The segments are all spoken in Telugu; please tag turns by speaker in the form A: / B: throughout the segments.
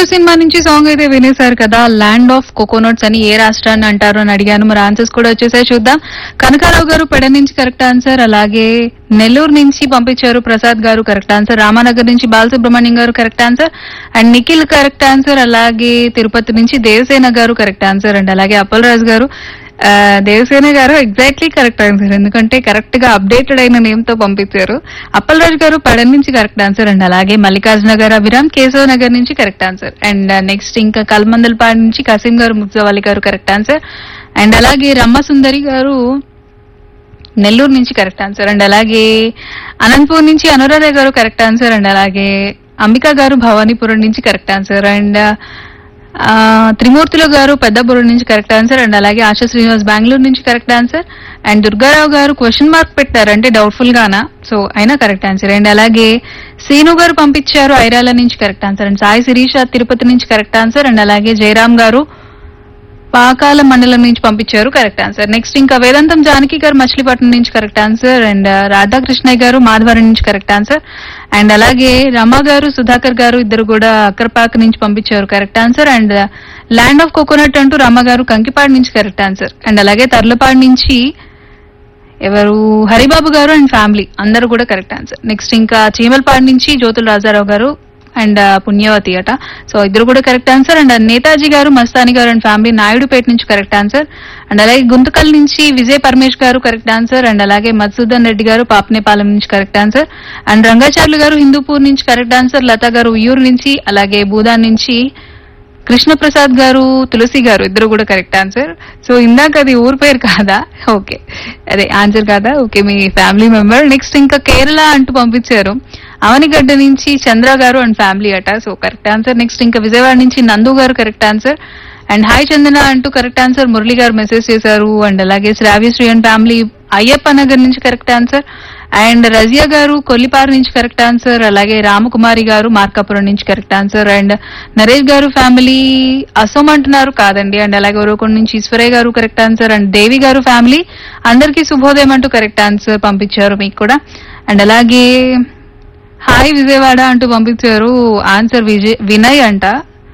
A: సినిమా నుంచి సాంగ్ అయితే వినేశారు కదా ల్యాండ్ ఆఫ్ కోకోనట్స్ అని ఏ రాష్ట్రాన్ని అంటారు అని అడిగాను మరి ఆన్సర్స్ కూడా వచ్చేసాయి చూద్దాం కనకారావు గారు పెడ నుంచి కరెక్ట్ ఆన్సర్ అలాగే నెల్లూరు నుంచి పంపించారు ప్రసాద్ గారు కరెక్ట్ ఆన్సర్ రామానగర్ నుంచి Balasubrahmanyam garu correct answer and Nikhil correct answer అలాగే తిరుపతి నుంచి దేవసేన గారు కరెక్ట్ ఆన్సర్ అండ్ అలాగే అప్పలరాజు గారు ఆ, Devasena garu exactly correct answer ఎందుకంటే కరెక్ట్ గా అప్డేటెడ్ అయిన నేమ్ తో పంపించారు అప్పలరాజు గారు పడన్ నుంచి కరెక్ట్ ఆన్సర్ అండ్ అలాగే మల్లికార్జున గారు అభిరామ్ కేశవ్ నగర్ నుంచి కరెక్ట్ ఆన్సర్ అండ్ నెక్స్ట్ ఇంకా కల్మందల్పాడు నుంచి కసీం గారు ముగ్జవాలి గారు కరెక్ట్ ఆన్సర్ అండ్ అలాగే రమ్మ సుందరి గారు నెల్లూరు నుంచి కరెక్ట్ ఆన్సర్ అండ్ అలాగే అనంతపూర్ నుంచి అనురాధ గారు కరెక్ట్ ఆన్సర్ అండ్ అలాగే అంబికా గారు భవానీపురం నుంచి కరెక్ట్ ఆన్సర్ అండ్ ఆ, త్రిమూర్తులు గారు పెద్దపురం నుంచి కరెక్ట్ ఆన్సర్ అండ్ అలాగే ఆశా శ్రీనివాస్ బెంగళూరు నుంచి కరెక్ట్ ఆన్సర్ అండ్ దుర్గారావు గారు క్వశ్చన్ మార్క్ పెట్టారు అంటే డౌట్ఫుల్ గానా సో అయినా కరెక్ట్ ఆన్సర్ అండ్ అలాగే సీను గారు పంపించారు ఐరాల నుంచి correct answer and Sai Sirisha Tirupati నుంచి కరెక్ట్ ఆన్సర్ అండ్ అలాగే జయరామ్ గారు పాకాల మండలం నుంచి పంపించారు కరెక్ట్ ఆన్సర్ నెక్స్ట్ ఇంకా వేదాంతం జానకి గారు మచిలీపట్నం నుంచి కరెక్ట్ ఆన్సర్ అండ్ రాధాకృష్ణయ్య గారు మాధవరం నుంచి కరెక్ట్ ఆన్సర్ అండ్ అలాగే రమ గారు సుధాకర్ గారు ఇద్దరు కూడా అక్కరపాక నుంచి పంపించారు correct answer and land of coconut అంటూ రమ గారు కంకిపాడు నుంచి కరెక్ట్ ఆన్సర్ అండ్ అలాగే తర్లపాడు నుంచి ఎవరు హరిబాబు గారు అండ్ ఫ్యామిలీ అందరూ కూడా కరెక్ట్ ఆన్సర్ నెక్స్ట్ ఇంకా చీమలపాడు నుంచి జ్యోతుల రాజారావు గారు అండ్ పుణ్యవతి అట సో ఇద్దరు కూడా కరెక్ట్ ఆన్సర్ అండ్ నేతాజీ గారు మస్తాని గారు అండ్ ఫ్యామిలీ నాయుడుపేట నుంచి కరెక్ట్ ఆన్సర్ అండ్ అలాగే గుంతకల్ నుంచి విజయ్ పరమేష్ గారు కరెక్ట్ ఆన్సర్ అండ్ అలాగే మధుసూదన్ రెడ్డి గారు పాపనేపాలెం నుంచి కరెక్ట్ ఆన్సర్ అండ్ రంగాచార్యులు గారు హిందూపూర్ నుంచి కరెక్ట్ ఆన్సర్ లత గారు ఉయ్యూరు నుంచి అలాగే భూదాన్ నుంచి కృష్ణప్రసాద్ గారు తులసి గారు ఇద్దరు కూడా కరెక్ట్ ఆన్సర్ సో ఇందాక అది ఊరు పేరు కాదా ఓకే అదే ఆన్సర్ కాదా ఓకే మీ ఫ్యామిలీ మెంబర్ నెక్స్ట్ ఇంకా కేరళ అంటూ పంపించారు అవనిగడ్డ నుంచి చంద్ర గారు అండ్ ఫ్యామిలీ అట సో కరెక్ట్ ఆన్సర్ నెక్స్ట్ ఇంకా విజయవాడ నుంచి Nandu garu correct answer and hi Chandana అంటూ correct answer Murali garu message చేశారు అండ్ అలాగే శ్రావ్యశ్రీ అండ్ ఫ్యామిలీ అయ్యప్ప నగర్ నుంచి కరెక్ట్ ఆన్సర్ అండ్ రజియా గారు కొల్లిపారు నుంచి కరెక్ట్ ఆన్సర్ అలాగే రామకుమారి గారు మార్కాపురం నుంచి కరెక్ట్ ఆన్సర్ అండ్ నరేష్ గారు ఫ్యామిలీ అసోమ్ అంటున్నారు కాదండి అండ్ అలాగే ఉరవకొండ నుంచి ఈశ్వరయ్య గారు కరెక్ట్ ఆన్సర్ అండ్ దేవి గారు ఫ్యామిలీ అందరికీ శుభోదయం అంటూ కరెక్ట్ ఆన్సర్ పంపించారు మీకు కూడా అండ్ అలాగే హాయ్ విజయవాడ అంటూ పంపించారు ఆన్సర్ విజయ్ వినయ్ అంట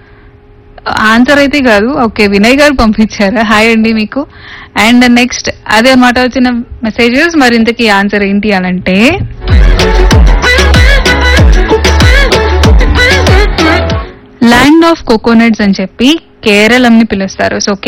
A: ఆన్సర్ అయితే కాదు ఓకే వినయ్ గారు పంపించారు హాయ్ అండి మీకు అండ్ నెక్స్ట్ అదే అన్నమాట వచ్చిన మెసేజెస్ మరి ఇంతకీ ఆన్సర్ ఏంటి అని అంటే ల్యాండ్ ఆఫ్ కోకోనట్స్ అని చెప్పి కేరళంని పిలుస్తారు సో